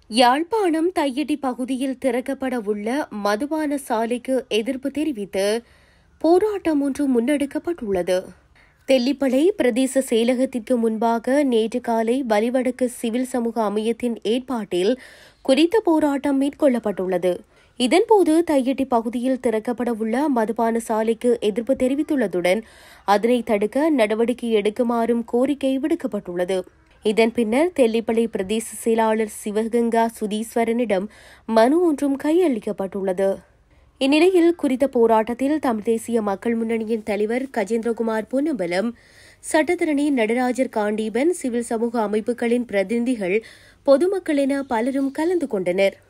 யாழ்ப்பாணம் தையடி பகுதியில் திறக்கப்பட உள்ள மதுபான சாலைக்கு எதிர்ப்பு தெரிவித்து போராட்டம் ஒன்று முன்னெடுக்கப்பட்டுள்ளது தெல்லிப்பளை பிரதேச செயலகத்திற்கு முன்பாக நேற்று காலை வலிவடக்கு சிவில் சமூக அமையத்தின் ஏற்பாட்டில் குறித்த போராட்டம் மேற்கொள்ளப்பட்டுள்ளது இதன்போது தையட்டி பகுதியில் திறக்கப்பட உள்ள மதுபான சாலைக்கு எதிர்ப்பு தெரிவித்துள்ளதுடன் அதனை தடுக்க நடவடிக்கை எடுக்குமாறும் கோரிக்கை விடுக்கப்பட்டுள்ளது இதன் பின்னர் தெல்லிப்பளை பிரதேச செயலாளர் சிவகங்கா சுதீஸ்வரனிடம் மனு ஒன்றும் கையளிக்கப்பட்டுள்ளது இந்நிலையில் குறித்த போராட்டத்தில் தமிழ் தேசிய மக்கள் முன்னணியின் தலைவர் கஜேந்திரகுமார் பொன்னம்பலம் சட்டத்தரணி நடராஜர் காண்டீபன் சிவில் சமூக அமைப்புகளின் பிரதிநிதிகள் பொதுமக்கள் என பலரும் கலந்து கொண்டனர்